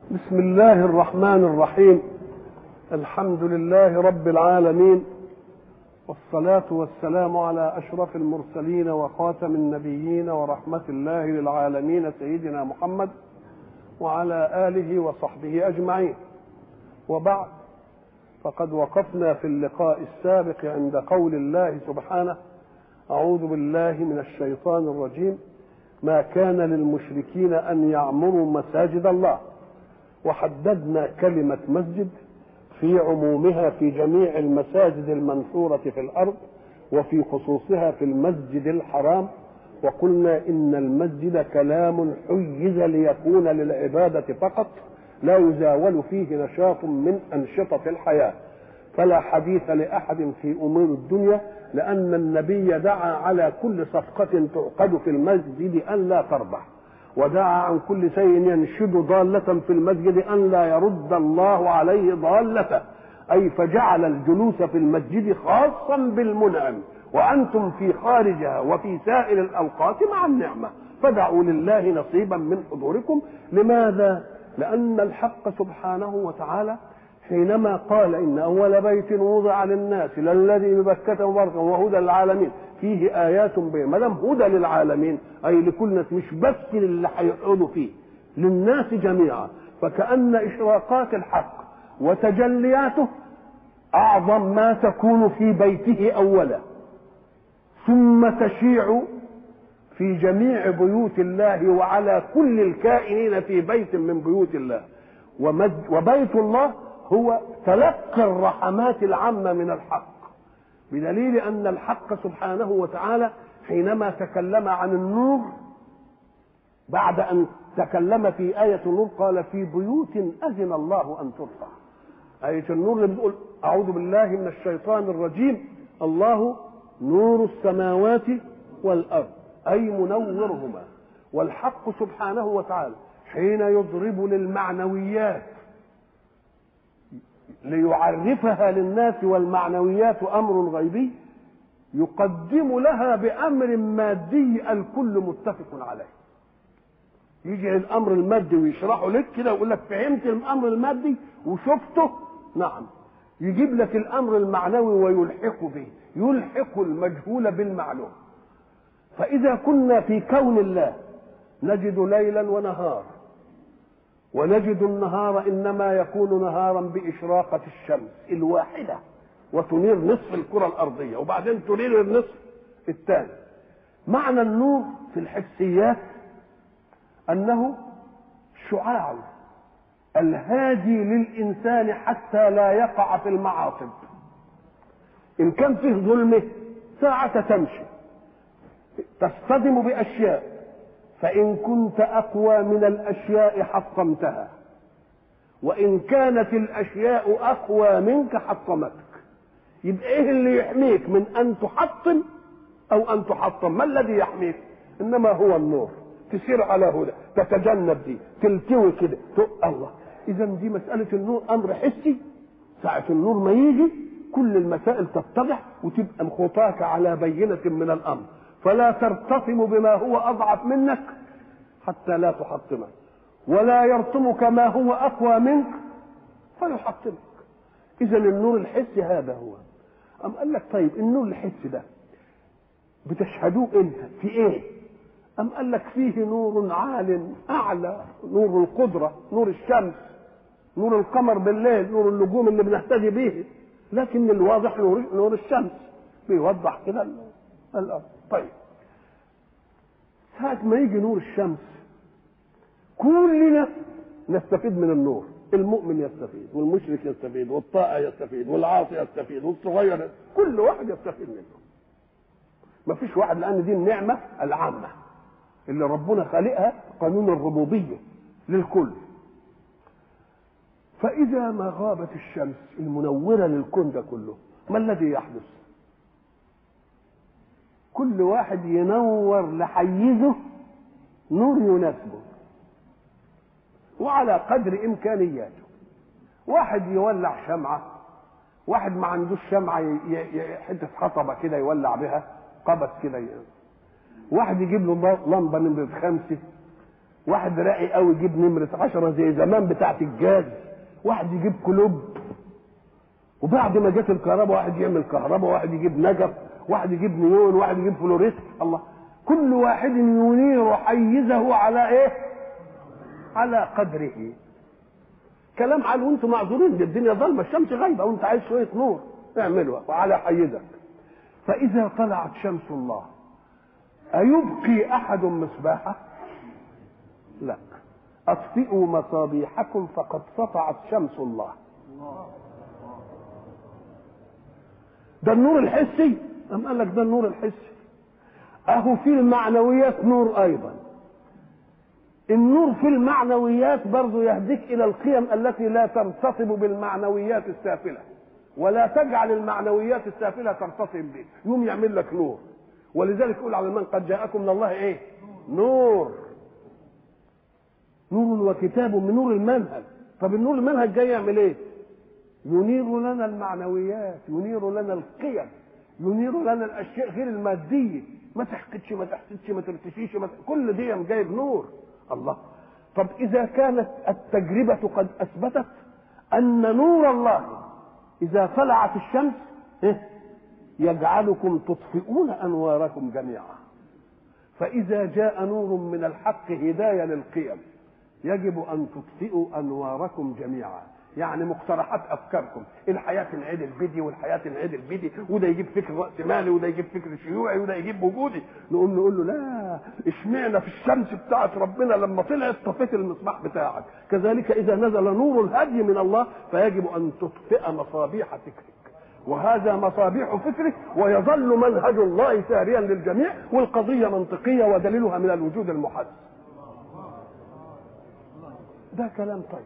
بسم الله الرحمن الرحيم الحمد لله رب العالمين والصلاة والسلام على أشرف المرسلين وخاتم النبيين ورحمة الله للعالمين سيدنا محمد وعلى آله وصحبه أجمعين وبعد فقد وقفنا في اللقاء السابق عند قول الله سبحانه أعوذ بالله من الشيطان الرجيم ما كان للمشركين أن يعمروا مساجد الله وحددنا كلمة مسجد في عمومها في جميع المساجد المنثورة في الأرض وفي خصوصها في المسجد الحرام وقلنا إن المسجد كلام حيز ليكون للعبادة فقط لا يزاول فيه نشاط من أنشطة الحياة فلا حديث لأحد في أمور الدنيا لأن النبي دعا على كل صفقة تعقد في المسجد أن لا تربح ودعا عن كل شيء ينشد ضالة في المسجد أن لا يرد الله عليه ضالته أي فجعل الجلوس في المسجد خاصا بالمنعم وأنتم في خارجها وفي سائر الأوقات مع النعمة فدعوا لله نصيبا من حضوركم لماذا؟ لأن الحق سبحانه وتعالى حينما قال إن أول بيت وضع للناس للذي ببكة مباركا وهدى للعالمين فيه آيات بين ما دام هدى للعالمين أي لكل ناس مش بس للي هيقعدوا فيه للناس جميعا فكأن إشراقات الحق وتجلياته أعظم ما تكون في بيته أولا ثم تشيع في جميع بيوت الله وعلى كل الكائنين في بيت من بيوت الله وبيت الله هو تلقي الرحمات العامة من الحق بدليل أن الحق سبحانه وتعالى حينما تكلم عن النور بعد أن تكلم في آية النور قال في بيوت أذن الله أن ترفع آية النور اللي بتقول أعوذ بالله من الشيطان الرجيم الله نور السماوات والأرض أي منورهما والحق سبحانه وتعالى حين يضرب للمعنويات ليعرفها للناس والمعنويات امر غيبي يقدم لها بامر مادي الكل متفق عليه يجي الامر المادي ويشرحه لك كده ويقول لك فهمت الامر المادي وشفته نعم يجيب لك الامر المعنوي ويلحق به يلحق المجهول بالمعلوم فاذا كنا في كون الله نجد ليلا ونهار ونجد النهار انما يكون نهارا باشراقه الشمس الواحده وتنير نصف الكره الارضيه وبعدين تنير النصف الثاني معنى النور في الحسيات انه شعاع الهادي للانسان حتى لا يقع في المعاصب ان كان فيه ظلمه ساعه تمشي تصطدم باشياء فإن كنت أقوى من الأشياء حطمتها وإن كانت الأشياء أقوى منك حطمتك يبقى إيه اللي يحميك من أن تحطم أو أن تحطم ما الذي يحميك إنما هو النور تسير على هدى تتجنب دي تلتوي كده الله إذا دي مسألة النور أمر حسي ساعة النور ما يجي كل المسائل تتضح وتبقى خطاك على بينة من الأمر فلا ترتطم بما هو اضعف منك حتى لا تحطمه ولا يرطمك ما هو اقوى منك فيحطمك اذا النور الحسي هذا هو ام قال لك طيب النور الحسي ده بتشهدوه امتى في ايه ام قال لك فيه نور عال اعلى نور القدره نور الشمس نور القمر بالليل نور النجوم اللي بنهتدي به لكن الواضح نور, نور الشمس بيوضح كده الارض طيب ساعة ما يجي نور الشمس كلنا نستفيد من النور المؤمن يستفيد والمشرك يستفيد والطائع يستفيد والعاصي يستفيد والصغير كل واحد يستفيد منه ما فيش واحد لان دي النعمه العامه اللي ربنا خالقها قانون الربوبيه للكل فاذا ما غابت الشمس المنوره للكون ده كله ما الذي يحدث كل واحد ينور لحيزه نور يناسبه وعلى قدر امكانياته واحد يولع شمعه واحد ما عندوش شمعه حته حطبه كده يولع بها قبس كده واحد يجيب له لمبه نمره خمسه واحد راقي قوي يجيب نمرة عشرة زي زمان بتاعت الجاز واحد يجيب كلوب وبعد ما جت الكهرباء واحد يعمل كهرباء واحد يجيب نجف واحد يجيب نيون واحد يجيب فلوريست الله كل واحد ينير حيزه على ايه على قدره كلام على وانتم معذورين دي الدنيا ظلمه الشمس غايبه وانت عايز شويه نور اعملها وعلى حيزك فاذا طلعت شمس الله ايبقي احد مصباحه لا اطفئوا مصابيحكم فقد سطعت شمس الله ده النور الحسي أم قال لك ده النور الحسي اهو في المعنويات نور ايضا النور في المعنويات برضو يهديك الى القيم التي لا ترتصب بالمعنويات السافله ولا تجعل المعنويات السافله ترتصب به يوم يعمل لك نور ولذلك يقول على من قد جاءكم من الله ايه نور نور وكتاب من نور المنهج طب النور المنهج جاي يعمل ايه ينير لنا المعنويات ينير لنا القيم ينير لنا الاشياء غير الماديه ما تحقدش ما تحسدش ما ترتشيش ما ت... كل دي جايب نور الله طب اذا كانت التجربه قد اثبتت ان نور الله اذا طلعت الشمس إيه؟ يجعلكم تطفئون انواركم جميعا فاذا جاء نور من الحق هدايه للقيم يجب ان تطفئوا انواركم جميعا يعني مقترحات افكاركم الحياه تنعدل بدي والحياه تنعدل بدي وده يجيب فكر راس مالي وده يجيب فكر شيوعي وده يجيب وجودي نقوم نقول له لا اشمعنا في الشمس بتاعت ربنا لما طلعت طفيت المصباح بتاعك كذلك اذا نزل نور الهدي من الله فيجب ان تطفئ مصابيح فكرك وهذا مصابيح فكرك ويظل منهج الله ساريا للجميع والقضيه منطقيه ودليلها من الوجود المحدث ده كلام طيب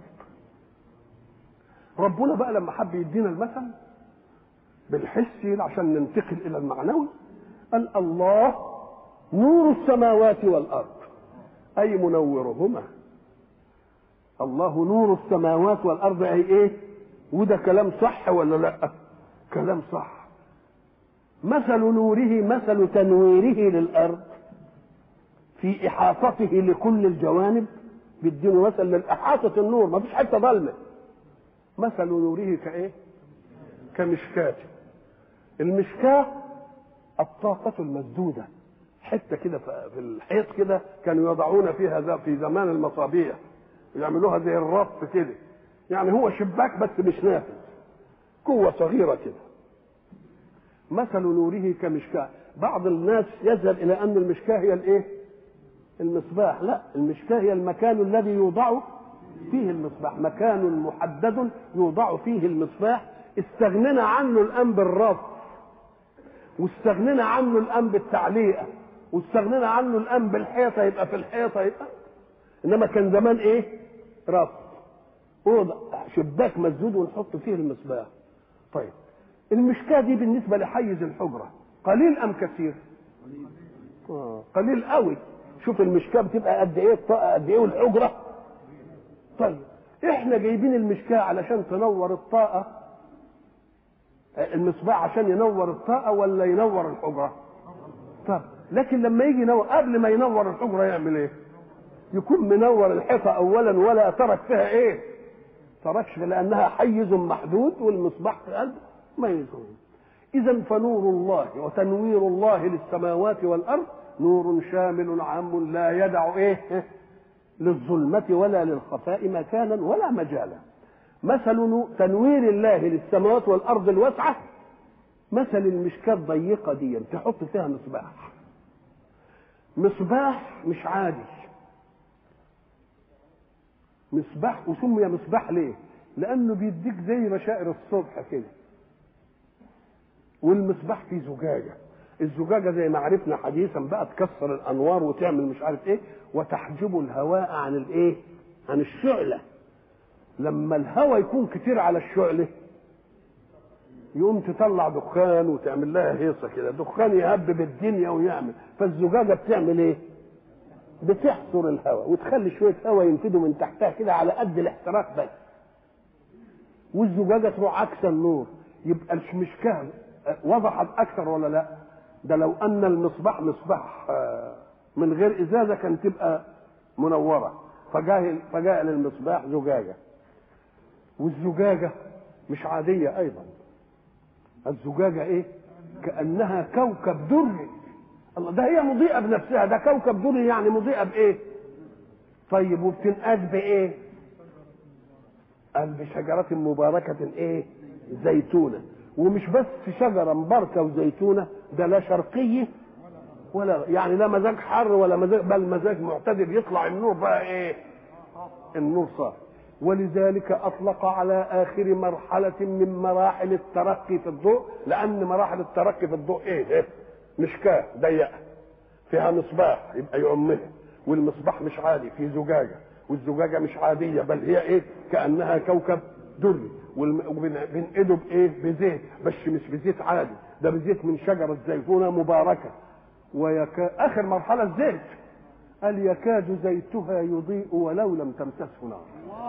ربنا بقى لما حب يدينا المثل بالحسي عشان ننتقل الى المعنوي قال الله نور السماوات والارض اي منورهما الله نور السماوات والارض اي ايه وده كلام صح ولا لا كلام صح مثل نوره مثل تنويره للارض في احاطته لكل الجوانب بيدينه مثل للاحاطه النور ما فيش حته ظلمه مثل نوره كايه كمشكاة المشكاة الطاقة المسدودة حتة كده في الحيط كده كانوا يضعون فيها في زمان المصابيح يعملوها زي الرف كده يعني هو شباك بس مش نافذ قوة صغيرة كده مثل نوره كمشكاة بعض الناس يذهب إلى أن المشكاة هي الإيه؟ المصباح لا المشكاة هي المكان الذي يوضع فيه المصباح مكان محدد يوضع فيه المصباح استغنينا عنه الان بالرف واستغنينا عنه الان بالتعليقه واستغنينا عنه الان بالحيطه يبقى في الحيطه يبقى انما كان زمان ايه رف اوضه شباك مسدود ونحط فيه المصباح طيب المشكاه دي بالنسبه لحيز الحجره قليل ام كثير آه. قليل قوي شوف المشكاه بتبقى قد ايه الطاقه قد ايه والحجره طيب احنا جايبين المشكاه علشان تنور الطاقه المصباح عشان ينور الطاقه ولا ينور الحجره طب لكن لما يجي ينور قبل ما ينور الحجره يعمل ايه يكون منور الحيطه اولا ولا ترك فيها ايه تركش لانها حيز محدود والمصباح في قلب ما يزول اذا فنور الله وتنوير الله للسماوات والارض نور شامل عام لا يدع ايه للظلمة ولا للخفاء مكانا ولا مجالا مثل تنوير الله للسماوات والأرض الواسعة مثل المشكاة الضيقة دي تحط فيها مصباح مصباح مش عادي مصباح وسمي مصباح ليه لأنه بيديك زي بشائر الصبح كده والمصباح فيه زجاجة الزجاجة زي ما عرفنا حديثا بقى تكسر الأنوار وتعمل مش عارف إيه وتحجب الهواء عن الإيه؟ عن الشعلة لما الهواء يكون كتير على الشعلة يقوم تطلع دخان وتعمل لها هيصة كده دخان يهبب الدنيا ويعمل فالزجاجة بتعمل إيه؟ بتحصر الهواء وتخلي شوية هواء ينفدوا من تحتها كده على قد الاحتراق بس والزجاجة تروح عكس النور يبقى المشكاه وضحت أكثر ولا لا؟ ده لو ان المصباح مصباح من غير ازازه كان تبقى منوره فجاء فجاء للمصباح زجاجه والزجاجه مش عاديه ايضا الزجاجه ايه كانها كوكب دري الله ده هي مضيئه بنفسها ده كوكب دري يعني مضيئه بايه طيب وبتنقاد بايه قال بشجرة مباركة ايه زيتونة ومش بس شجرة مباركة وزيتونة ده لا شرقية ولا يعني لا مزاج حر ولا مزاج بل مزاج معتدل يطلع النور بقى ايه النور صار ولذلك اطلق على اخر مرحله من مراحل الترقي في الضوء لان مراحل الترقي في الضوء ايه, إيه؟ مشكاه ضيقه فيها مصباح يبقى يعمها والمصباح مش عادي في زجاجه والزجاجه مش عاديه بل هي ايه كانها كوكب دري وبنقده بايه بزيت بس مش بزيت عادي ده بزيت من شجره زيتونه مباركه ويكا اخر مرحله الزيت قال يكاد زيتها يضيء ولو لم تمسسه نار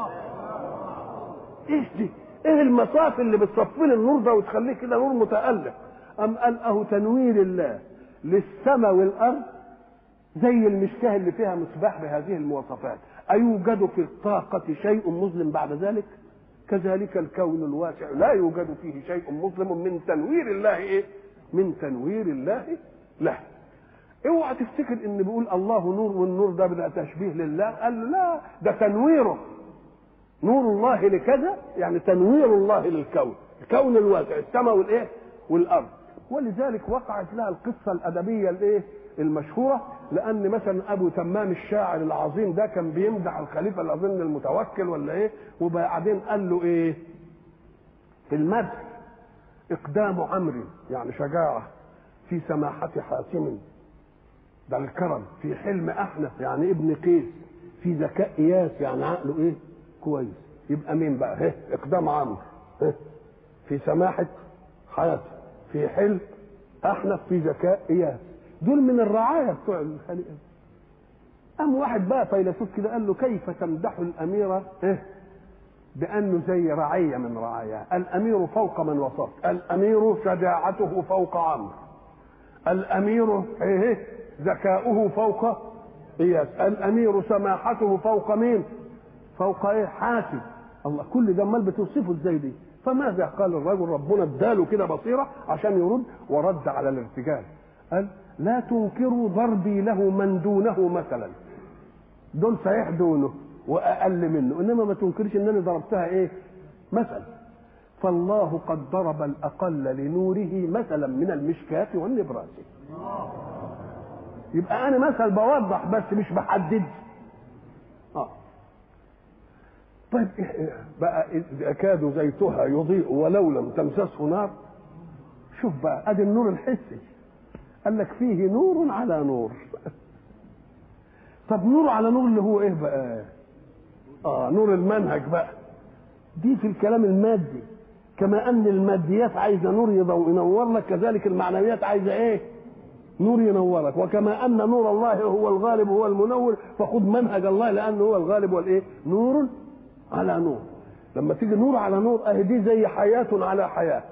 ايش دي ايه المصاف اللي بتصفي لي النور ده وتخليه كده نور متالق ام قال اهو تنوير الله للسماء والارض زي المشكاه اللي فيها مصباح بهذه المواصفات ايوجد في الطاقه شيء مظلم بعد ذلك كذلك الكون الواسع لا يوجد فيه شيء مظلم من تنوير الله ايه من تنوير الله له اوعى تفتكر ان بيقول الله نور والنور ده بدا تشبيه لله قال له لا ده تنويره نور الله لكذا يعني تنوير الله للكون الكون الواسع السماء والايه والارض ولذلك وقعت لها القصه الادبيه الايه المشهوره لان مثلا ابو تمام الشاعر العظيم ده كان بيمدح الخليفه الاظن المتوكل ولا ايه وبعدين قال له ايه في المدح اقدام عمرو يعني شجاعه في سماحه حاتم ده الكرم في حلم احنف يعني ابن قيس في ذكاء اياس يعني عقله ايه كويس يبقى مين بقى هه اقدام عمرو في سماحه حياته في حلم احنف في ذكاء اياس دول من الرعاية بتوع الخليقة قام واحد بقى فيلسوف كده قال له كيف تمدح الأميرة إيه؟ بأنه زي رعية من رعاياه الأمير فوق من وصفت الأمير شجاعته فوق عمرو الأمير إيه ذكاؤه فوق إياس الأمير سماحته فوق مين فوق إيه حاسب الله كل ده امال بتوصفه ازاي دي فماذا قال الرجل ربنا اداله كده بصيره عشان يرد ورد على الارتجال قال لا تنكروا ضربي له من دونه مثلا دول صحيح دونه واقل منه انما ما تنكرش انني ضربتها ايه مثل فالله قد ضرب الاقل لنوره مثلا من المشكاة والنبراس يبقى انا مثل بوضح بس مش بحدد اه طيب بقى يكاد زيتها يضيء ولو لم تمسسه نار شوف بقى ادي النور الحسي قال لك فيه نور على نور طب نور على نور اللي هو ايه بقى اه نور المنهج بقى دي في الكلام المادي كما ان الماديات عايزه نور ينور لك كذلك المعنويات عايزه ايه نور ينورك وكما ان نور الله هو الغالب هو المنور فخذ منهج الله لانه هو الغالب والايه نور على نور لما تيجي نور على نور اهي دي زي حياه على حياه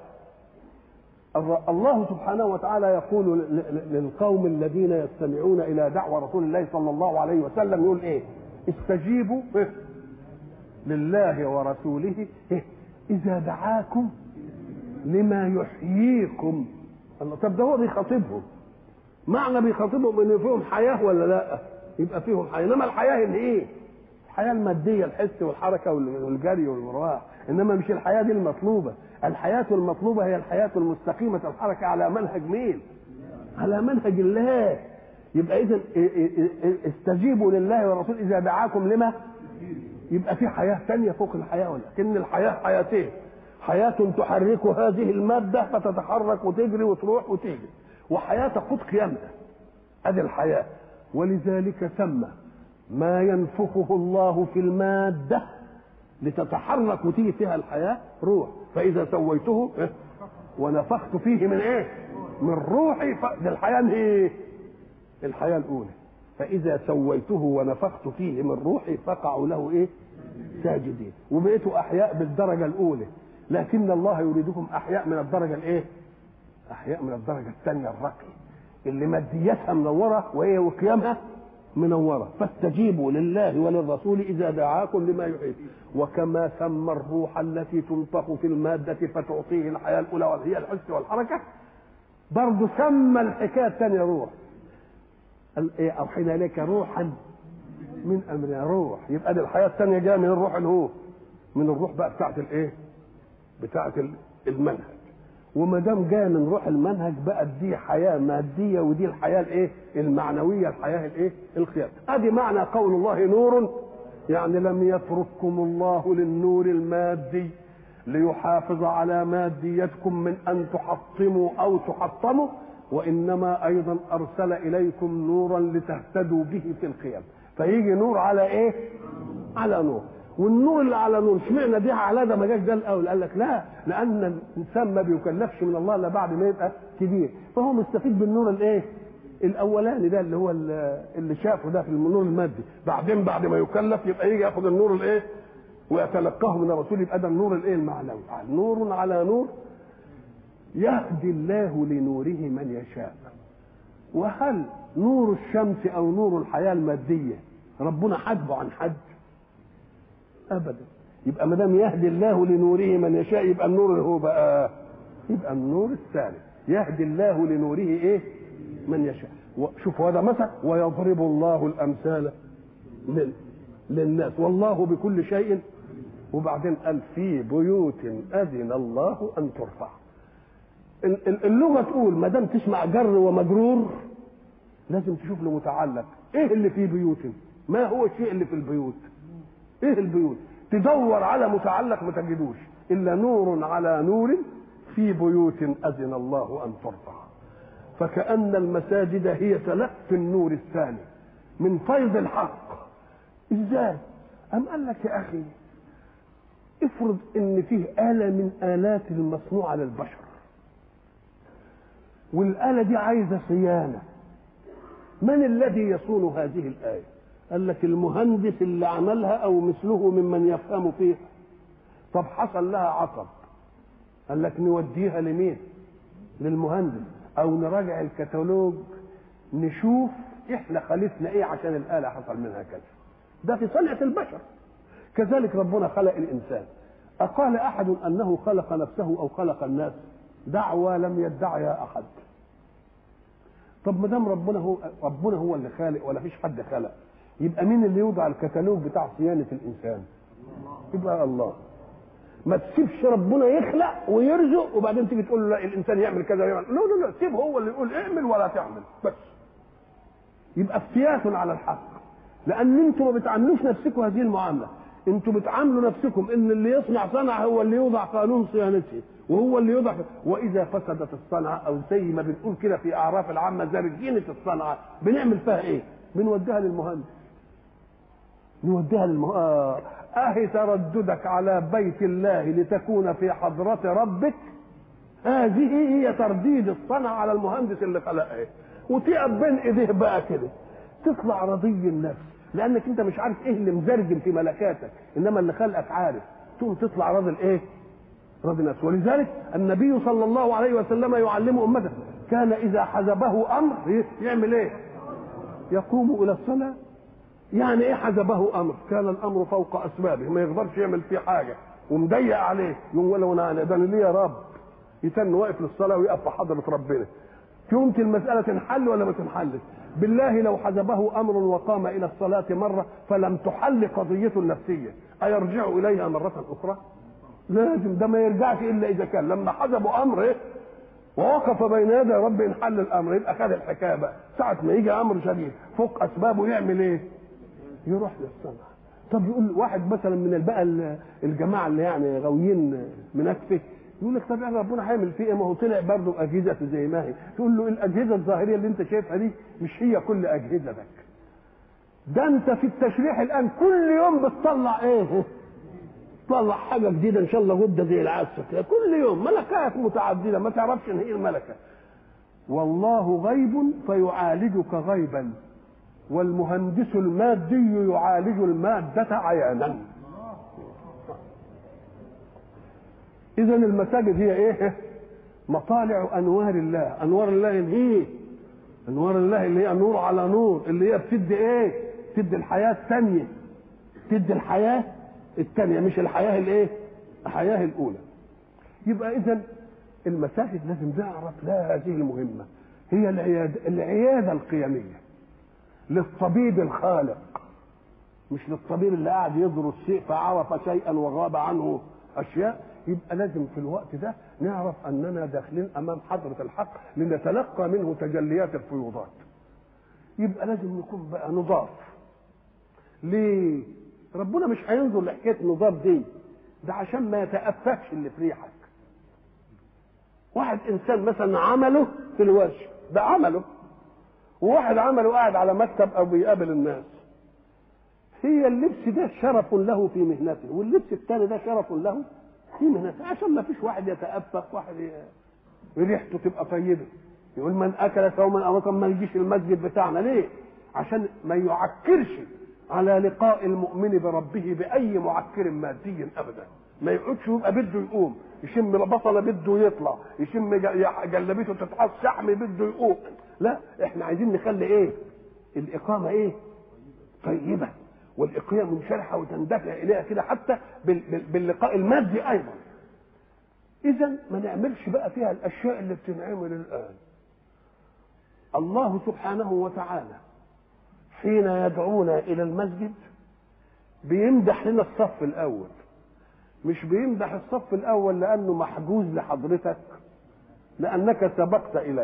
الله سبحانه وتعالى يقول للقوم الذين يستمعون الى دعوه رسول الله صلى الله عليه وسلم يقول ايه استجيبوا لله ورسوله اذا دعاكم لما يحييكم الله طب ده هو بيخاطبهم معنى بيخاطبهم ان فيهم حياه ولا لا يبقى فيهم حياه انما الحياه اللي ايه الحياه الماديه الحس والحركه والجري والمروح انما مش الحياه دي المطلوبه الحياه المطلوبه هي الحياه المستقيمه الحركه على منهج مين على منهج الله يبقى اذا استجيبوا لله والرسول اذا دعاكم لما يبقى في حياه ثانيه فوق الحياه ولكن الحياه حياتين حياه تحرك هذه الماده فتتحرك وتجري وتروح وتيجي وحياه تقود قيامها ادي الحياه ولذلك سمى ما ينفخه الله في الماده لتتحرك وتيجي فيها الحياه روح فاذا سويته ونفخت فيه من ايه من روحي ف... الحياه ايه الحياه الاولى فاذا سويته ونفخت فيه من روحي فقعوا له ايه ساجدين وبقيتوا احياء بالدرجه الاولى لكن الله يريدكم احياء من الدرجه الايه احياء من الدرجه الثانيه الرقي اللي ماديتها منوره وايه وقيامها منورة فاستجيبوا لله وللرسول إذا دعاكم لما يحيي وكما سمى الروح التي تنفخ في المادة فتعطيه الحياة الأولى وهي الحس والحركة برضه سمى الحكاية الثانية روح قال إيه أوحينا إليك روحا من أمرنا روح يبقى دي الحياة الثانية جاية من الروح اللي هو من الروح بقى بتاعت الإيه؟ بتاعت المنهج وما دام جايه من روح المنهج بقى دي حياه ماديه ودي الحياه الايه؟ المعنويه الحياه الايه؟ الخيال. ادي معنى قول الله نور يعني لم يترككم الله للنور المادي ليحافظ على ماديتكم من ان تحطموا او تحطموا وانما ايضا ارسل اليكم نورا لتهتدوا به في القيم فيجي نور على ايه؟ على نور والنور اللي على نور اشمعنى دي على ده ما جاش ده الاول قال لك لا لان الانسان ما بيكلفش من الله الا بعد ما يبقى كبير فهو مستفيد بالنور الايه الاولاني ده اللي هو اللي شافه ده في النور المادي بعدين بعد ما يكلف يبقى يجي ياخد النور الايه ويتلقاه من الرسول يبقى ده النور الايه المعنوي نور على نور يهدي الله لنوره من يشاء وهل نور الشمس او نور الحياه الماديه ربنا حجبه عن حد ابدا يبقى ما دام يهدي الله لنوره من يشاء يبقى النور اللي هو بقى يبقى النور الثالث يهدي الله لنوره ايه من يشاء شوف هذا مثل ويضرب الله الامثال لل... للناس والله بكل شيء وبعدين قال في بيوت اذن الله ان ترفع اللغه تقول ما دام تسمع جر ومجرور لازم تشوف له متعلق ايه اللي في بيوت ما هو الشيء اللي في البيوت ايه البيوت تدور على متعلق ما تجدوش الا نور على نور في بيوت اذن الله ان ترفع فكأن المساجد هي تلقي النور الثاني من فيض الحق ازاي أم قال لك يا أخي افرض إن فيه آلة من آلات المصنوعة للبشر والآلة دي عايزة صيانة من الذي يصون هذه الآية قال لك المهندس اللي عملها أو مثله ممن يفهم فيها طب حصل لها عطب قال لك نوديها لمين للمهندس او نراجع الكتالوج نشوف احنا خالفنا ايه عشان الاله حصل منها كذا ده في صنعه البشر كذلك ربنا خلق الانسان اقال احد انه خلق نفسه او خلق الناس دعوى لم يدعها احد طب ما دام ربنا هو ربنا هو اللي خالق ولا فيش حد خلق يبقى مين اللي يوضع الكتالوج بتاع صيانه الانسان يبقى الله ما تسيبش ربنا يخلق ويرزق وبعدين تيجي تقول له لا الانسان يعمل كذا ويعمل لا لا لا سيب هو اللي يقول اعمل ولا تعمل بس يبقى افتيات على الحق لان انتم ما بتعاملوش نفسكم هذه المعامله انتم بتعاملوا نفسكم ان اللي يصنع صنعه هو اللي يوضع قانون صيانته وهو اللي يوضع واذا فسدت الصنعه او زي ما بنقول كده في اعراف العامه زرجينه الصنعه بنعمل فيها ايه؟ بنوديها للمهندس نوديها للمه... آه. أهي ترددك على بيت الله لتكون في حضرة ربك هذه هي ترديد الصنع على المهندس اللي خلقها وتقف بين ايديه بقى كده تطلع رضي النفس لانك انت مش عارف ايه اللي مزرجم في ملكاتك انما اللي خلقك عارف تقوم تطلع راضي الايه راضي النفس ولذلك النبي صلى الله عليه وسلم يعلم امته كان اذا حزبه امر يعمل ايه يقوم الى الصلاه يعني ايه حزبه امر كان الامر فوق اسبابه ما يقدرش يعمل فيه حاجه ومضيق عليه يقوم ولو انا ده ليه يا رب يتن واقف للصلاه ويقف في حضره ربنا يمكن المساله تنحل ولا ما تنحلش بالله لو حزبه امر وقام الى الصلاه مره فلم تحل قضيته النفسيه ايرجع اليها مره اخرى لازم ده ما يرجعش الا اذا كان لما حزبوا امر إيه؟ ووقف بين يدي رب انحل الامر يبقى خد الحكايه بقى ساعه ما يجي امر شديد فوق اسبابه يعمل ايه؟ يروح للصنعة طب يقول واحد مثلا من بقى الجماعه اللي يعني غاويين منكفه يقول لك طب يعني ربنا هيعمل فيه ايه ما هو طلع برضه اجهزه زي ما هي تقول له الاجهزه الظاهريه اللي انت شايفها دي مش هي كل اجهزتك ده انت في التشريح الان كل يوم بتطلع ايه تطلع حاجه جديده ان شاء الله غده زي العسل كده كل يوم ملكات متعدده ما تعرفش ان هي الملكه والله غيب فيعالجك غيبا والمهندس المادي يعالج المادة عيانا إذا المساجد هي إيه؟ مطالع أنوار الله، أنوار الله هي انوار الله اللي هي نور على نور اللي هي بتدي ايه بتدي الحياه الثانيه تدي الحياه الثانيه مش الحياه الايه الحياه الاولى يبقى اذا المساجد لازم نعرف لا هذه مهمه هي العياده العياده القيميه للطبيب الخالق مش للطبيب اللي قاعد يدرس شيء فعرف شيئا وغاب عنه اشياء يبقى لازم في الوقت ده نعرف اننا داخلين امام حضره الحق لنتلقى منه تجليات الفيوضات يبقى لازم نكون بقى نضاف ليه ربنا مش هينظر لحكايه نضاف دي ده عشان ما يتأفكش اللي في ريحك واحد انسان مثلا عمله في الوجه ده عمله وواحد عمله قاعد على مكتب او بيقابل الناس هي اللبس ده شرف له في مهنته واللبس الثاني ده شرف له في مهنته عشان ما فيش واحد يتأفك واحد ريحته تبقى طيبه يقول من اكل ثوما او ما يجيش المسجد بتاعنا ليه؟ عشان ما يعكرش على لقاء المؤمن بربه باي معكر مادي ابدا ما يقعدش يبقى بده يقوم يشم البصله بده يطلع يشم جلبيته تتحط شحم بده يقوم لا احنا عايزين نخلي ايه الاقامه ايه طيبه والاقامه منشرحه وتندفع اليها كده حتى باللقاء المادي ايضا اذا ما نعملش بقى فيها الاشياء اللي بتنعمل الان الله سبحانه وتعالى حين يدعونا الى المسجد بيمدح لنا الصف الاول مش بيمدح الصف الاول لانه محجوز لحضرتك لانك سبقت اليه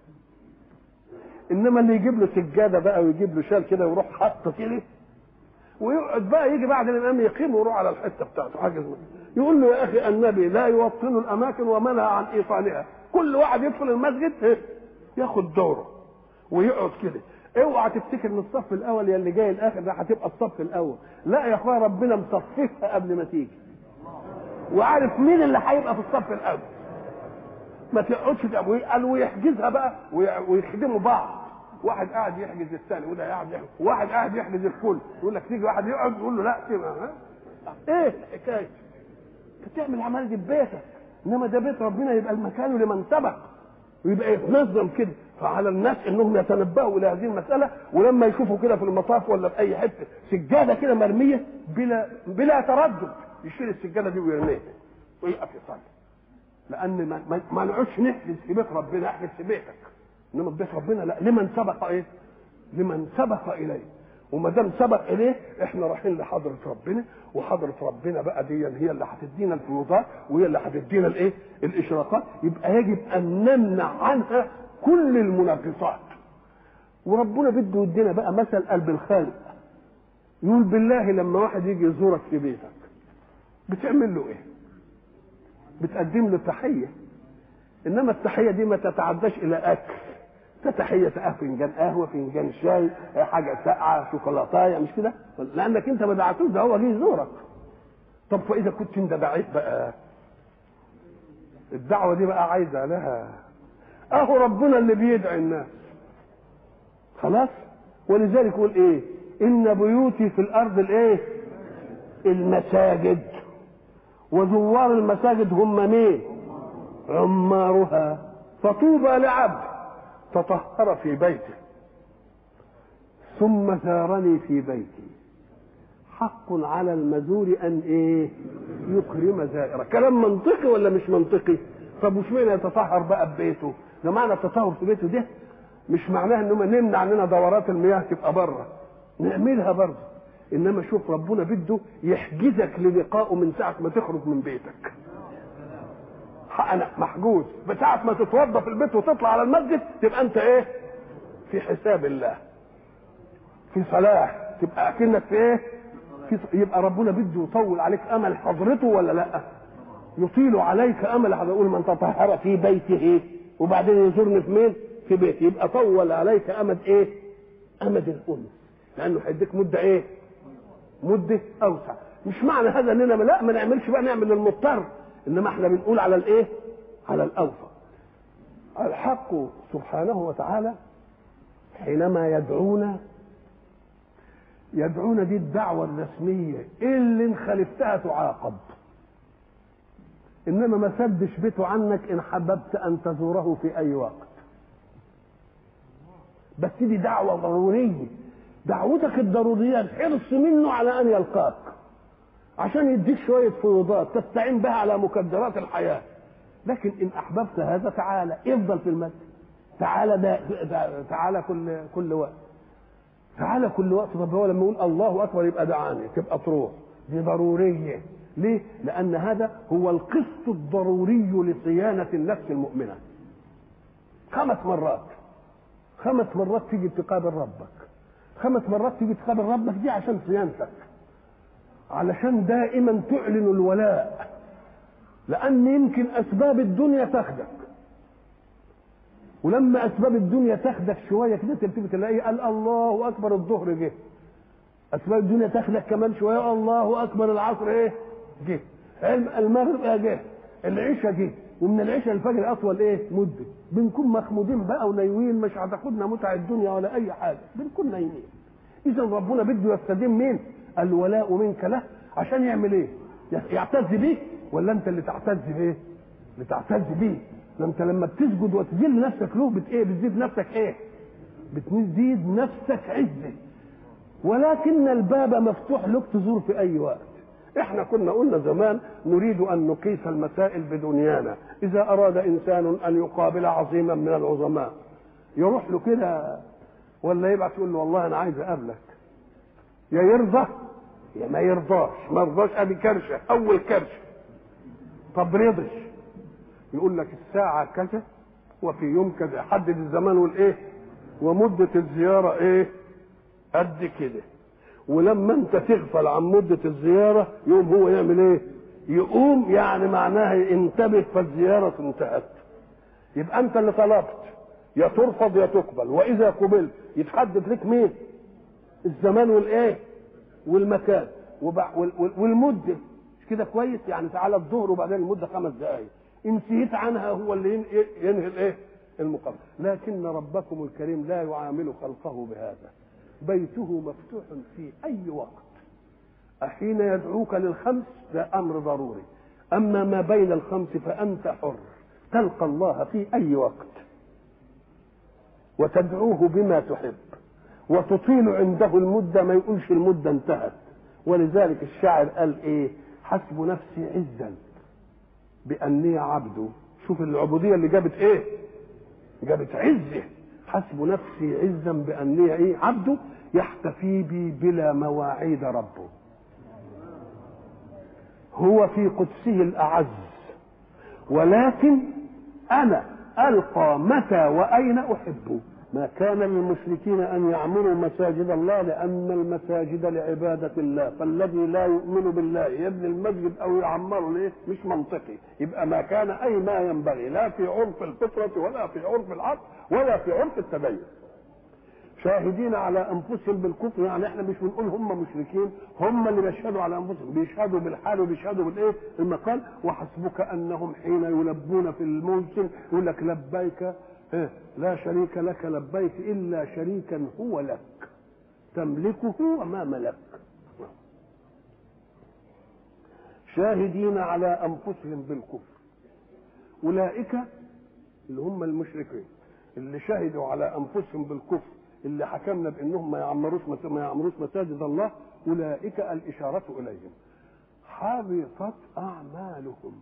انما اللي يجيب له سجاده بقى ويجيب له شال كده ويروح حاطه كده ويقعد بقى يجي بعد الامام يقيم ويروح على الحته بتاعته حاجه زي يقول له يا اخي النبي لا يوطن الاماكن ومنع عن ايصالها كل واحد يدخل المسجد ياخد دوره ويقعد كده اوعى تفتكر ان الصف الاول يا اللي جاي الاخر ده هتبقى الصف الاول لا يا اخويا ربنا مصففها قبل ما تيجي وعارف مين اللي هيبقى في الصف الاول ما تقعدش قال ويحجزها بقى ويخدموا بعض واحد قاعد يحجز الثاني وده قاعد يحجز واحد قاعد يحجز الكل يقول لك تيجي واحد يقعد يقول له لا سيبها ها ايه الحكايه انت تعمل العمل دي في بيتك انما ده بيت ربنا يبقى المكان لمن سبق ويبقى يتنظم كده فعلى الناس انهم يتنبهوا الى هذه المساله ولما يشوفوا كده في المطاف ولا في اي حته سجاده كده مرميه بلا بلا تردد يشيل السجاده دي ويرميها ويقف يصلي لان ما, ما, ما نقعدش نحجز في بيت ربنا احجز في بيتك انما في بيت ربنا لا لمن سبق ايه؟ لمن سبق اليه وما دام سبق اليه احنا رايحين لحضره ربنا وحضره ربنا بقى دي هي اللي هتدينا الفيوضات وهي اللي هتدينا الايه؟ الاشراقات يبقى يجب ان نمنع عنها كل المنافسات وربنا بده يدينا بقى مثل قلب الخالق يقول بالله لما واحد يجي يزورك في بيتك بتعمل له ايه؟ بتقدم له تحيه انما التحيه دي ما تتعداش الى اكل تحيه فنجان قهوه فنجان شاي حاجه ساقعه شوكولاتايه مش كده لانك انت ما دعتوش ده هو جه يزورك طب فاذا كنت انت دعيت بقى الدعوه دي بقى عايزه لها اهو ربنا اللي بيدعي الناس خلاص ولذلك يقول ايه ان بيوتي في الارض الايه المساجد وزوار المساجد هم مين عمارها فطوبى لعبد تطهر في بيته ثم زارني في بيتي حق على المزور ان ايه يكرم زائره كلام منطقي ولا مش منطقي طب وش معنى يتطهر بقى ببيته ده معنى التطهر في بيته ده مش معناها انما نمنع عننا دورات المياه تبقى بره نعملها برضه انما شوف ربنا بده يحجزك للقائه من ساعه ما تخرج من بيتك انا محجوز بساعه ما تتوضا في البيت وتطلع على المسجد تبقى انت ايه في حساب الله في صلاح تبقى اكنك في ايه في يبقى ربنا بده يطول عليك امل حضرته ولا لا يطيل عليك امل حضرته يقول من تطهر في بيته إيه؟ وبعدين يزورني في مين في بيتي يبقى طول عليك امد ايه امد الانس لانه هيديك مده ايه مده اوسع مش معنى هذا اننا لا ما نعملش بقى نعمل للمضطر انما احنا بنقول على الايه على الاوفى الحق سبحانه وتعالى حينما يدعونا يدعونا دي الدعوة الرسمية اللي ان خالفتها تعاقب انما ما سدش بيته عنك ان حببت ان تزوره في اي وقت بس دي دعوة ضرورية دعوتك الضرورية الحرص منه على أن يلقاك عشان يديك شوية فيوضات تستعين بها على مكدرات الحياة لكن إن أحببت هذا تعالى افضل في المسجد تعالى دا دا تعالى كل كل وقت تعالى كل وقت طب هو لما يقول الله أكبر يبقى دعاني تبقى تروح دي ضرورية ليه؟ لأن هذا هو القسط الضروري لصيانة النفس المؤمنة خمس مرات خمس مرات تيجي تقابل ربك خمس مرات تيجي تقابل ربك دي عشان صيانتك علشان دائما تعلن الولاء لأن يمكن أسباب الدنيا تاخدك ولما أسباب الدنيا تاخدك شوية كده تبتدي تلاقي قال الله أكبر الظهر جه أسباب الدنيا تاخدك كمان شوية الله أكبر العصر إيه جه المغرب جه العشاء جه ومن العشاء الفجر اطول ايه مده بنكون مخمودين بقى ونايمين مش هتاخدنا متع الدنيا ولا اي حاجه بنكون نايمين اذا ربنا بده يستدين مين الولاء منك له عشان يعمل ايه يعتز بيك ولا انت اللي تعتز بايه اللي تعتز بيه ده انت لما بتسجد وتذل نفسك له بت ايه بتزيد نفسك ايه بتزيد نفسك عزه ولكن الباب مفتوح لك تزور في اي وقت احنا كنا قلنا زمان نريد ان نقيس المسائل بدنيانا اذا اراد انسان ان يقابل عظيما من العظماء يروح له كده ولا يبعت يقول له والله انا عايز اقابلك يا يرضى يا ما يرضاش ما يرضاش ادي كرشه اول كرشه طب رضش يقول لك الساعه كذا وفي يوم كذا حدد الزمان والايه ومده الزياره ايه قد كده ولما انت تغفل عن مدة الزيارة يقوم هو يعمل ايه يقوم يعني معناها انتبه فالزيارة انتهت يبقى انت اللي طلبت يا ترفض يا تقبل واذا قبلت يتحدد لك مين الزمان والايه والمكان والمدة مش كده كويس يعني تعالى الظهر وبعدين المدة خمس دقائق ان نسيت عنها هو اللي ينهي الايه المقابل لكن ربكم الكريم لا يعامل خلقه بهذا بيته مفتوح في أي وقت أحين يدعوك للخمس ده أمر ضروري أما ما بين الخمس فأنت حر تلقى الله في أي وقت وتدعوه بما تحب وتطيل عنده المدة ما يقولش المدة انتهت ولذلك الشاعر قال ايه حسب نفسي عزا بأني عبده شوف العبودية اللي جابت ايه جابت عزه حسب نفسي عزا بأني ايه عبده يحتفي بي بلا مواعيد ربه هو في قدسه الأعز ولكن أنا ألقى متى وأين أحبه ما كان للمشركين أن يعمروا مساجد الله لأن المساجد لعبادة الله فالذي لا يؤمن بالله يبني المسجد أو يعمره ليه مش منطقي يبقى ما كان أي ما ينبغي لا في عرف الفطرة ولا في عرف العقل ولا في عرف التدين شاهدين على انفسهم بالكفر يعني احنا مش بنقول هم مشركين هم اللي بيشهدوا على انفسهم بيشهدوا بالحال وبيشهدوا بالايه المقال وحسبك انهم حين يلبون في الموسم يقول لك لبيك إيه؟ لا شريك لك لبيك الا شريكا هو لك تملكه وما ملك شاهدين على انفسهم بالكفر اولئك اللي هم المشركين اللي شهدوا على انفسهم بالكفر اللي حكمنا بانهم ما يعمروش ما يعمروش مساجد الله اولئك الاشاره اليهم حبطت اعمالهم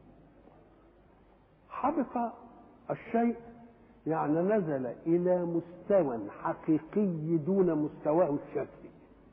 حبط الشيء يعني نزل الى مستوى حقيقي دون مستواه الشكلي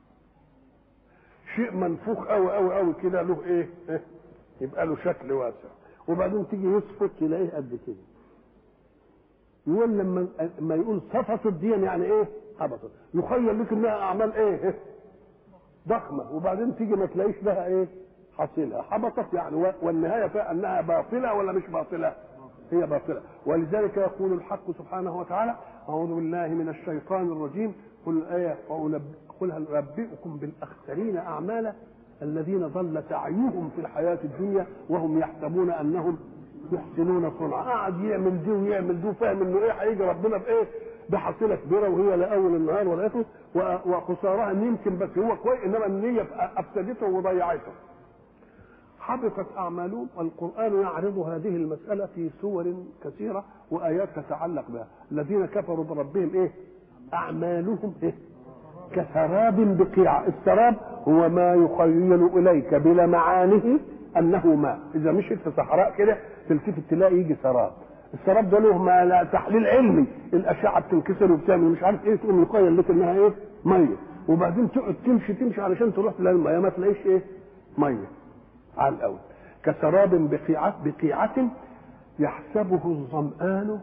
شيء منفوخ قوي قوي قوي كده له ايه, إيه؟ يبقى له شكل واسع وبعدين تيجي يسقط تلاقيه قد كده يقول لما ما يقول صفت الدين يعني ايه هبطت يخيل لك انها اعمال ايه ضخمه وبعدين تيجي ما تلاقيش لها ايه حصيلها هبطت يعني والنهايه فيها انها باطله ولا مش باطله هي باطله ولذلك يقول الحق سبحانه وتعالى اعوذ بالله من الشيطان الرجيم قل ايه قل هل انبئكم بالاخسرين اعمالا الذين ضل سعيهم في الحياه الدنيا وهم يحسبون انهم يحسنون صنعا قاعد يعمل دي ويعمل دي وفاهم انه ايه هيجي ربنا بايه بحصيله كبيره وهي لا اول النهار ولا اخره وخسارها ان يمكن بس هو كويس انما النيه افسدته وضيعته حبطت اعمالهم والقران يعرض هذه المساله في سور كثيره وايات تتعلق بها الذين كفروا بربهم ايه اعمالهم إيه؟ كسراب بقيعة السراب هو ما يخيل إليك بلمعانه أنه ماء إذا مشيت في صحراء كده تلتفت تلاقي يجي سراب السراب ده له ما لا تحليل علمي الأشعة بتنكسر وبتعمل مش عارف إيه تقوم يخيل لك إنها إيه مية وبعدين تقعد تمشي تمشي علشان تروح تلاقي المية ما تلاقيش إيه مية على الأول كسراب بقيعة بقيعة يحسبه الظمآن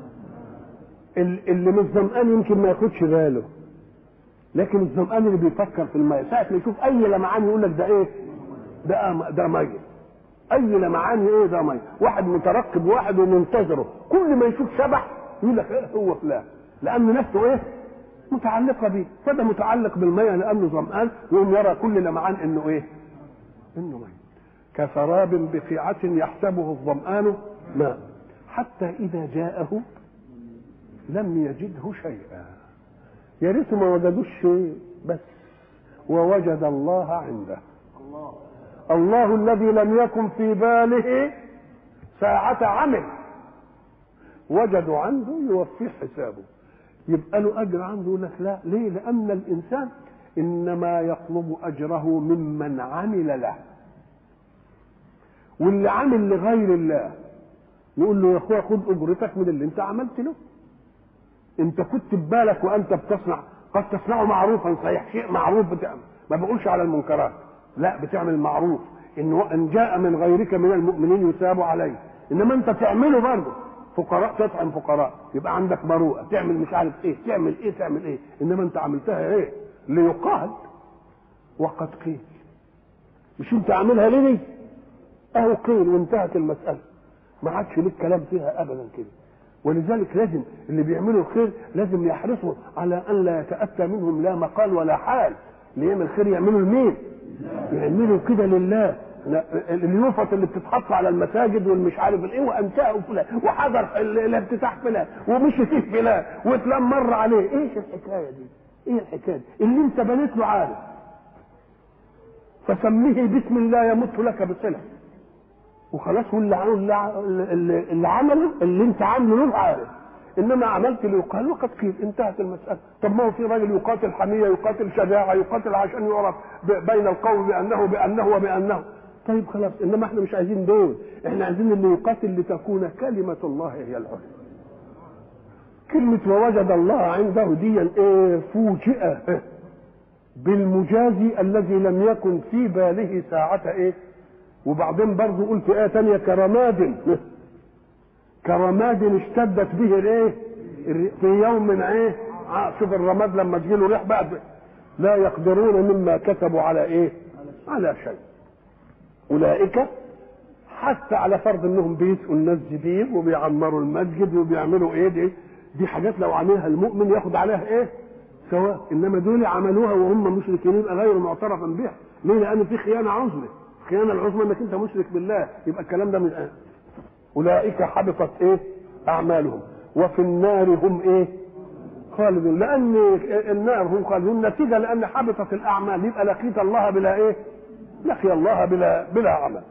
اللي مش ظمآن يمكن ما ياخدش باله لكن الظمآن اللي بيفكر في المية ساعة ما يشوف أي لمعان يقول لك ده إيه؟ ده ده مية أي لمعان إيه ده مية واحد مترقب واحد ومنتظره كل ما يشوف شبح يقول لك إيه هو فلان لأن نفسه إيه؟ متعلقة بيه فده متعلق بالمية لأنه ظمآن يقوم يرى كل لمعان إنه إيه؟ إنه مية كسراب بقيعة يحسبه الظمآن ماء حتى إذا جاءه لم يجده شيئا يا ريت ما وجدوش شيء بس ووجد الله عنده الله الله الذي لم يكن في باله ساعة عمل وجدوا عنده يوفيه حسابه يبقى له أجر عنده يقول لك لا ليه؟ لأن الإنسان إنما يطلب أجره ممن عمل له واللي عمل لغير الله نقول له يا اخويا خد اجرتك من اللي انت عملت له انت كنت ببالك وانت بتصنع قد تصنعه معروفا صحيح شيء معروف بتعمل ما بقولش على المنكرات لا بتعمل معروف ان ان جاء من غيرك من المؤمنين يثاب عليه انما انت تعمله برضه فقراء تطعم فقراء يبقى عندك مروءه تعمل مش عارف ايه تعمل ايه تعمل ايه انما انت عملتها ايه ليقال وقد قيل مش انت عاملها ليه اهو قيل وانتهت المساله ما عادش ليك كلام فيها ابدا كده ولذلك لازم اللي بيعملوا الخير لازم يحرصوا على ان لا يتاتى منهم لا مقال ولا حال اللي يعمل خير يعملوا لمين؟ يعملوا كده لله اليوفط اللي بتتحط على المساجد والمش عارف الايه وانتهى فلان وحضر الافتتاح فلان ومشي فيه فلان وفلان مر عليه ايش الحكايه دي؟ ايه الحكايه دي؟ اللي انت بنيت له عارف فسميه بسم الله يمت لك بصله وخلاص واللي اللي, اللي عمله اللي انت عامله له عارف انما عملت اللي يقال وقد قيل انتهت المساله طب ما هو في راجل يقاتل حميه يقاتل شجاعه يقاتل عشان يعرف بين القوم بانه بانه وبانه طيب خلاص انما احنا مش عايزين دول احنا عايزين اللي يقاتل لتكون كلمه الله هي العليا كلمة ووجد الله عنده دي ايه فوجئة بالمجازي الذي لم يكن في باله ساعة ايه وبعدين برضه قلت ايه تانية كرماد كرماد اشتدت به الايه في يوم ايه شوف الرماد لما تجيله ريح بقى لا يقدرون مما كتبوا على ايه على شيء اولئك حتى على فرض انهم بيسقوا الناس جديد وبيعمروا المسجد وبيعملوا ايه دي دي حاجات لو عملها المؤمن ياخد عليها ايه سواء انما دول عملوها وهم مشركين يبقى غير معترفا بها ليه لان في خيانه عظمى الخيانه العظمى انك انت مشرك بالله يبقى الكلام ده من آه. اولئك حبطت ايه اعمالهم وفي النار هم ايه خالدون لان النار هم خالدون نتيجه لان حبطت الاعمال يبقى لقيت الله بلا ايه لقي الله بلا بلا عمل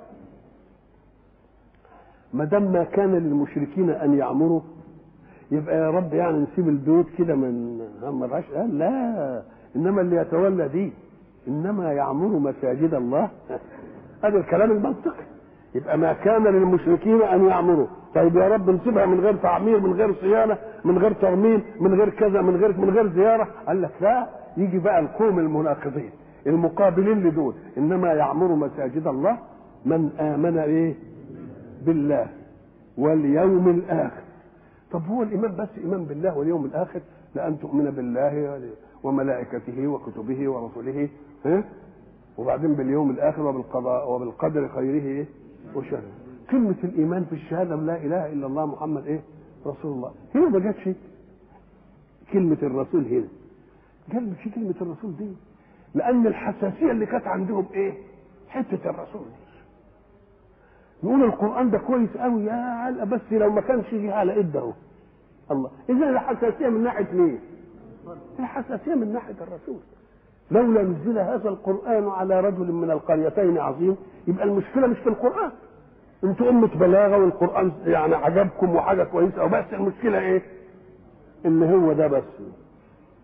ما دام ما كان للمشركين ان يعمروا يبقى يا رب يعني نسيب البيوت كده من نعمرهاش لا انما اللي يتولى دي انما يعمر مساجد الله هذا الكلام المنطقي يبقى ما كان للمشركين ان يعمروا طيب يا رب نسيبها من غير تعمير من غير صيانه من غير ترميم من غير كذا من غير من غير زياره قال لك لا يجي بقى القوم المناقضين المقابلين لدول انما يعمر مساجد الله من امن ايه بالله واليوم الاخر طب هو الايمان بس ايمان بالله واليوم الاخر لان تؤمن بالله وملائكته وكتبه ورسله ها وبعدين باليوم الاخر وبالقضاء وبالقدر خيره ايه وشره كلمة الإيمان في الشهادة لا إله إلا الله محمد إيه؟ رسول الله هنا ما جاتش كلمة الرسول هنا قال في كلمة الرسول دي لأن الحساسية اللي كانت عندهم إيه؟ حتة الرسول دي نقول القرآن ده كويس قوي يا علقة بس لو ما كانش جه على إده الله إذا الحساسية من ناحية مين؟ الحساسية من ناحية الرسول لولا نزل هذا القرآن على رجل من القريتين عظيم يبقى المشكلة مش في القرآن انتوا أمة بلاغة والقرآن يعني عجبكم وحاجة كويسة وبس المشكلة إيه؟ إن هو ده بس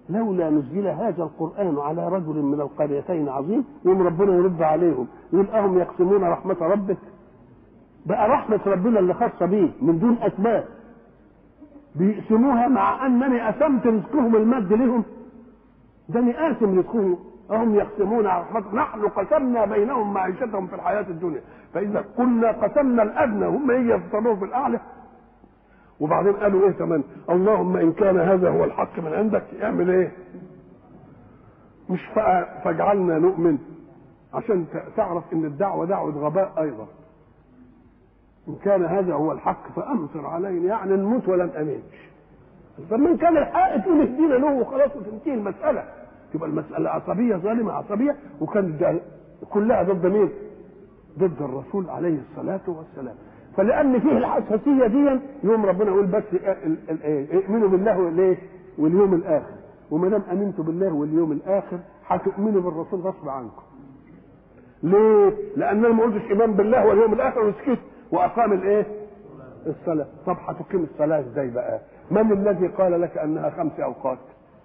لولا نزل هذا القرآن على رجل من القريتين عظيم يوم ربنا يرد عليهم يقول أهم يقسمون رحمة ربك بقى رحمة ربنا اللي خاصة بيه من دون أسباب بيقسموها مع أنني قسمت رزقهم المد لهم ده أنا قاسم رزقهم هم يقسمون رحمة نحن قسمنا بينهم معيشتهم في الحياة الدنيا فإذا كنا قسمنا الأدنى هم هي يتصرفوا في الأعلى وبعدين قالوا ايه كمان اللهم ان كان هذا هو الحق من عندك اعمل ايه مش فاجعلنا نؤمن عشان تعرف ان الدعوه دعوه غباء ايضا ان كان هذا هو الحق فامطر علينا يعني نموت ولا نامنش فمن كان الحق تقول اهدينا له وخلاص وتنتهي المساله تبقى المساله عصبيه ظالمه عصبيه وكان كلها ضد مين؟ ضد الرسول عليه الصلاه والسلام فلان فيه الحساسيه دي يوم ربنا يقول بس اؤمنوا بالله والايه واليوم الاخر وما دام امنتوا بالله واليوم الاخر هتؤمنوا بالرسول غصب عنكم ليه؟ لان انا ما قلتش ايمان بالله واليوم الاخر وسكت واقام الايه؟ الصلاه طب هتقيم الصلاه ازاي بقى؟ من الذي قال لك انها خمس اوقات؟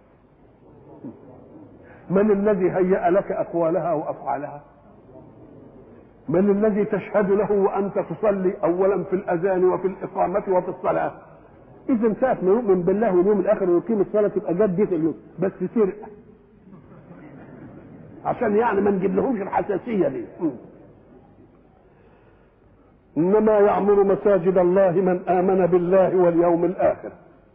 من الذي هيأ لك اقوالها وافعالها؟ من الذي تشهد له وانت تصلي اولا في الاذان وفي الاقامه وفي الصلاه اذا ساعه ما يؤمن بالله واليوم الاخر ويقيم الصلاه تبقى جد دي في اليوم بس سرقه عشان يعني ما نجيب لهمش الحساسيه دي انما يعمر مساجد الله من امن بالله واليوم الاخر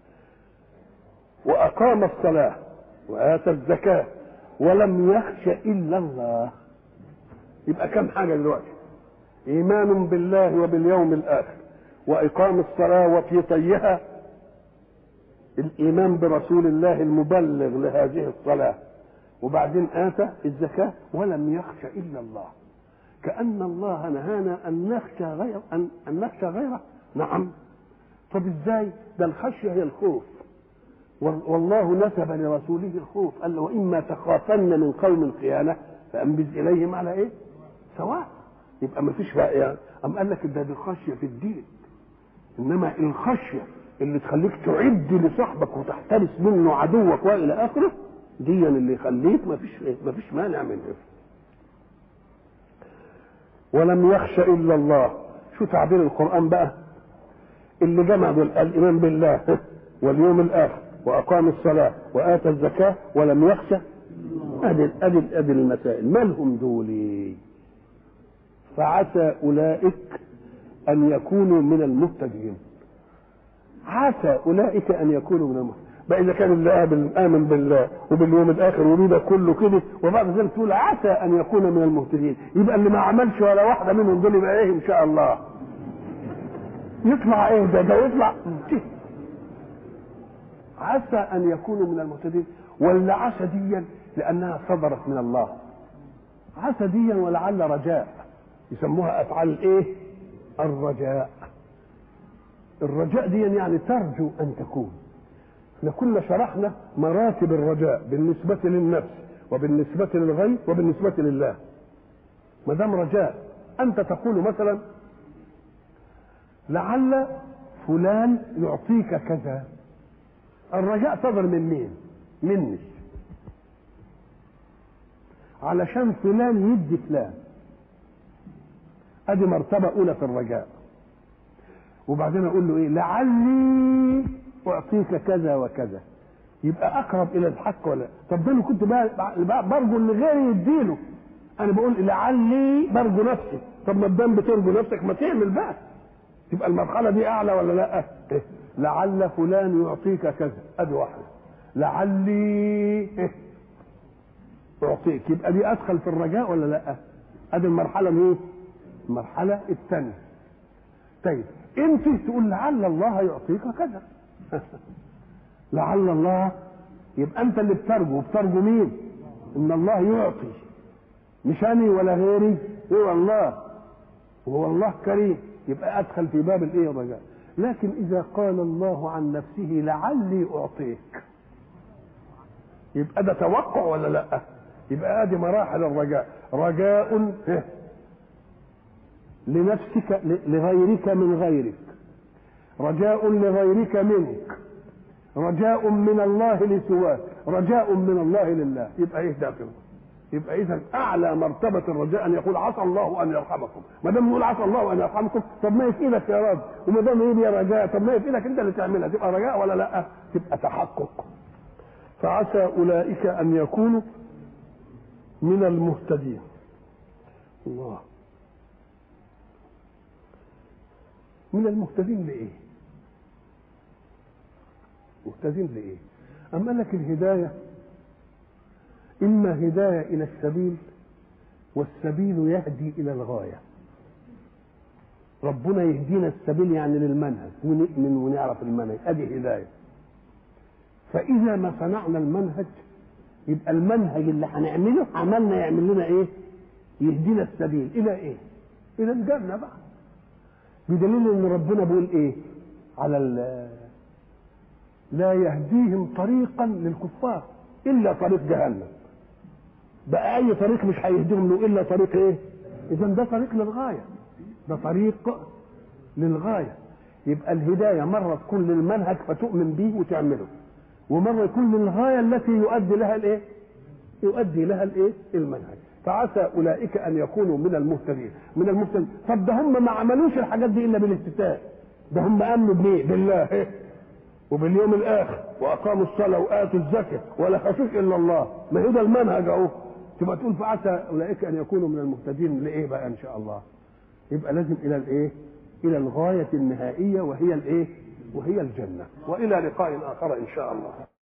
واقام الصلاه واتى الزكاه ولم يخش الا الله يبقى كم حاجه دلوقتي ايمان بالله وباليوم الاخر واقام الصلاه وفي طيها الايمان برسول الله المبلغ لهذه الصلاه وبعدين اتى الزكاه ولم يخش الا الله كان الله نهانا ان نخشى غير ان, أن نخشى غيره نعم طب ازاي ده الخشيه هي الخوف والله نسب لرسوله الخوف قال له واما تخافن من قوم خيانه فانبذ اليهم على ايه سواء يبقى ما فيش بقى يعني أم قال لك ده دي خشية في الدين إنما الخشية اللي تخليك تعد لصاحبك وتحترس منه عدوك والى اخره دي اللي يخليك ما فيش ما فيش مانع منها ولم يخش الا الله شو تعبير القران بقى اللي جمع دول الايمان بالله واليوم الاخر واقام الصلاه واتى الزكاه ولم يخشى ادي ادي ادي المسائل ما لهم دول فعسى اولئك ان يكونوا من المهتدين عسى اولئك ان يكونوا من المهتدين بقى اذا كان اللي امن بالله وباليوم الاخر وريده كله كده وبعد ذلك تقول عسى ان يكون من المهتدين يبقى اللي ما عملش ولا واحده منهم دول يبقى ايه ان شاء الله يطلع ايه ده ده يطلع عسى ان يكونوا من المهتدين ولا عسى ديا لانها صدرت من الله عسى ديا ولعل رجاء يسموها افعال الايه الرجاء الرجاء دي يعني ترجو ان تكون احنا كنا شرحنا مراتب الرجاء بالنسبة للنفس وبالنسبة للغير وبالنسبة لله ما دام رجاء أنت تقول مثلا لعل فلان يعطيك كذا الرجاء صدر من مين؟ مني علشان فلان يدي فلان ادي مرتبة أولى في الرجاء وبعدين أقول له إيه لعلي اعطيك كذا وكذا يبقى اقرب الى الحق ولا طب ده انا كنت برجو ان غيري يديله انا بقول لعلي برجو نفسي طب ما دام بترجو نفسك ما تعمل بقى تبقى المرحله دي اعلى ولا لا إيه؟ لعل فلان يعطيك كذا ادي واحده لعلي إيه؟ اعطيك يبقى دي ادخل في الرجاء ولا لا ادي المرحله مين المرحله الثانيه طيب انت تقول لعل الله يعطيك كذا لعل الله يبقى انت اللي بترجو بترجو مين ان الله يعطي مش انا ولا غيري هو الله وهو الله كريم يبقى ادخل في باب الايه الرجاء لكن اذا قال الله عن نفسه لعلي اعطيك يبقى ده توقع ولا لا يبقى ادي مراحل الرجاء رجاء لنفسك لغيرك من غيرك رجاء لغيرك منك رجاء من الله لسواك رجاء من الله لله يبقى ايه ده كده يبقى اذا اعلى مرتبه الرجاء ان يقول عسى الله ان يرحمكم ما دام نقول عسى الله ان يرحمكم طب ما في ايدك يا رب وما دام ايه يا رجاء طب ما في ايدك انت اللي تعملها تبقى رجاء ولا لا تبقى تحقق فعسى اولئك ان يكونوا من المهتدين الله من المهتدين لايه مهتدين لايه اما لك الهدايه اما هدايه الى السبيل والسبيل يهدي الى الغايه ربنا يهدينا السبيل يعني للمنهج ونؤمن ونعرف المنهج ادي هدايه فاذا ما صنعنا المنهج يبقى المنهج اللي هنعمله عملنا يعمل لنا ايه يهدينا السبيل الى ايه الى الجنه بقى بدليل ان ربنا بيقول ايه على لا يهديهم طريقا للكفار الا طريق جهنم بقى اي طريق مش هيهديهم له الا طريق ايه اذا ده طريق للغايه ده طريق للغايه يبقى الهدايه مره تكون للمنهج فتؤمن به وتعمله ومره يكون للغايه التي يؤدي لها الايه يؤدي لها الايه المنهج فعسى اولئك ان يكونوا من المهتدين من المهتدين طب ده هم ما عملوش الحاجات دي الا بالاهتداء ده هم امنوا بايه بالله وباليوم الاخر واقاموا الصلاه واتوا الزكاه ولا خافوش الا الله ما هو ده المنهج اهو تبقى تقول فعسى اولئك ان يكونوا من المهتدين لايه بقى ان شاء الله يبقى لازم الى الايه الى الغايه النهائيه وهي الايه وهي الجنه والى لقاء اخر ان شاء الله